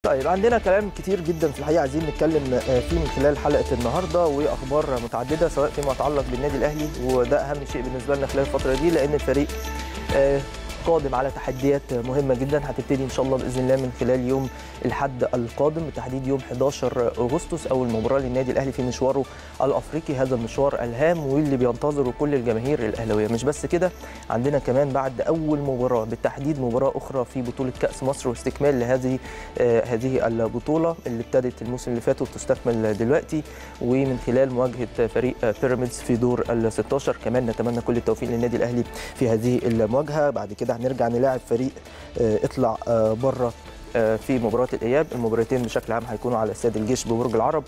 طيب عندنا كلام كتير جدا في الحقيقه عايزين نتكلم فيه من خلال حلقه النهارده واخبار متعدده سواء فيما يتعلق بالنادي الاهلي وده اهم شيء بالنسبه لنا خلال الفتره دي لان الفريق قادم على تحديات مهمه جدا هتبتدي ان شاء الله باذن الله من خلال يوم الحد القادم بالتحديد يوم 11 اغسطس اول مباراه للنادي الاهلي في مشواره الافريقي هذا المشوار الهام واللي بينتظره كل الجماهير الاهلاويه مش بس كده عندنا كمان بعد اول مباراه بالتحديد مباراه اخرى في بطوله كاس مصر واستكمال لهذه آه هذه البطوله اللي ابتدت الموسم اللي فات وبتستكمل دلوقتي ومن خلال مواجهه فريق بيراميدز في دور ال 16 كمان نتمنى كل التوفيق للنادي الاهلي في هذه المواجهه بعد كده هنرجع نلاعب فريق اطلع بره في مباراه الاياب المباراتين بشكل عام هيكونوا على استاد الجيش ببرج العرب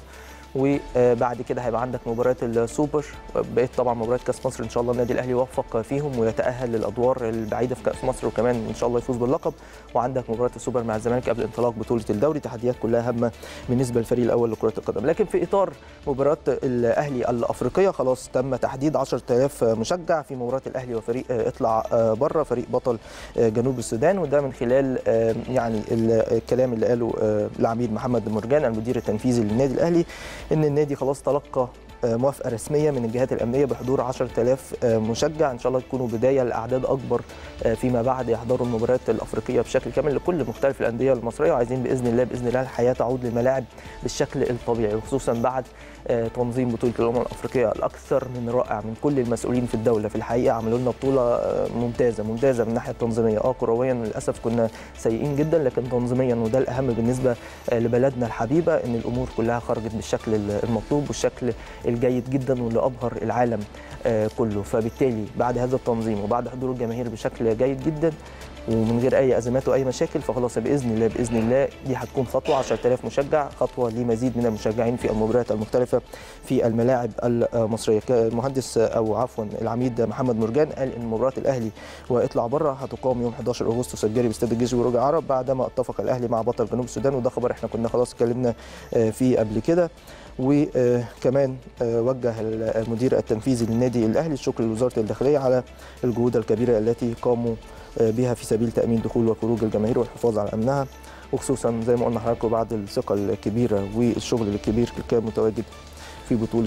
وبعد كده هيبقى عندك مباراه السوبر بقيت طبعا مباراه كاس مصر ان شاء الله النادي الاهلي يوفق فيهم ويتاهل للادوار البعيده في كاس مصر وكمان ان شاء الله يفوز باللقب وعندك مباراه السوبر مع الزمالك قبل انطلاق بطوله الدوري تحديات كلها هامه بالنسبه للفريق الاول لكره القدم لكن في اطار مباراه الاهلي الافريقيه خلاص تم تحديد 10000 مشجع في مباراه الاهلي وفريق اطلع بره فريق بطل جنوب السودان وده من خلال يعني الكلام اللي قاله العميد محمد مرجان المدير التنفيذي للنادي الاهلي ان النادي خلاص تلقى موافقه رسميه من الجهات الامنيه بحضور 10000 مشجع ان شاء الله تكونوا بدايه لاعداد اكبر فيما بعد يحضروا المباريات الافريقيه بشكل كامل لكل مختلف الانديه المصريه وعايزين باذن الله باذن الله الحياه تعود للملاعب بالشكل الطبيعي وخصوصا بعد تنظيم بطوله الامم الافريقيه الاكثر من رائع من كل المسؤولين في الدوله في الحقيقه عملوا لنا بطوله ممتازه ممتازه من الناحيه التنظيميه اه كرويا للاسف كنا سيئين جدا لكن تنظيميا وده الاهم بالنسبه لبلدنا الحبيبه ان الامور كلها خرجت بالشكل المطلوب والشكل الجيد جدا واللي ابهر العالم كله فبالتالي بعد هذا التنظيم وبعد حضور الجماهير بشكل جيد جدا ومن غير اي ازمات واي مشاكل فخلاص باذن الله باذن الله دي هتكون خطوه 10000 مشجع خطوه لمزيد من المشجعين في المباريات المختلفه في الملاعب المصريه المهندس او عفوا العميد محمد مرجان قال ان مباراه الاهلي واطلع بره هتقام يوم 11 اغسطس الجاري باستاد الجيش برج العرب بعدما اتفق الاهلي مع بطل جنوب السودان وده خبر احنا كنا خلاص اتكلمنا فيه قبل كده وكمان وجه المدير التنفيذي للنادي الاهلي الشكر لوزاره الداخليه على الجهود الكبيره التي قاموا بها في سبيل تامين دخول وخروج الجماهير والحفاظ على امنها وخصوصا زي ما قلنا لحضراتكم بعد الثقه الكبيره والشغل الكبير اللي كان متواجد في بطوله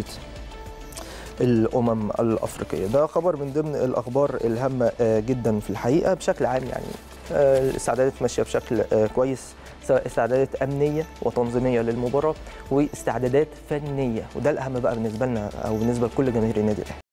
الامم الافريقيه ده خبر من ضمن الاخبار الهامه جدا في الحقيقه بشكل عام يعني الاستعدادات ماشيه بشكل كويس سواء استعدادات امنيه وتنظيميه للمباراه واستعدادات فنيه وده الاهم بقى بالنسبه لنا او بالنسبه لكل جماهير النادي الاهلي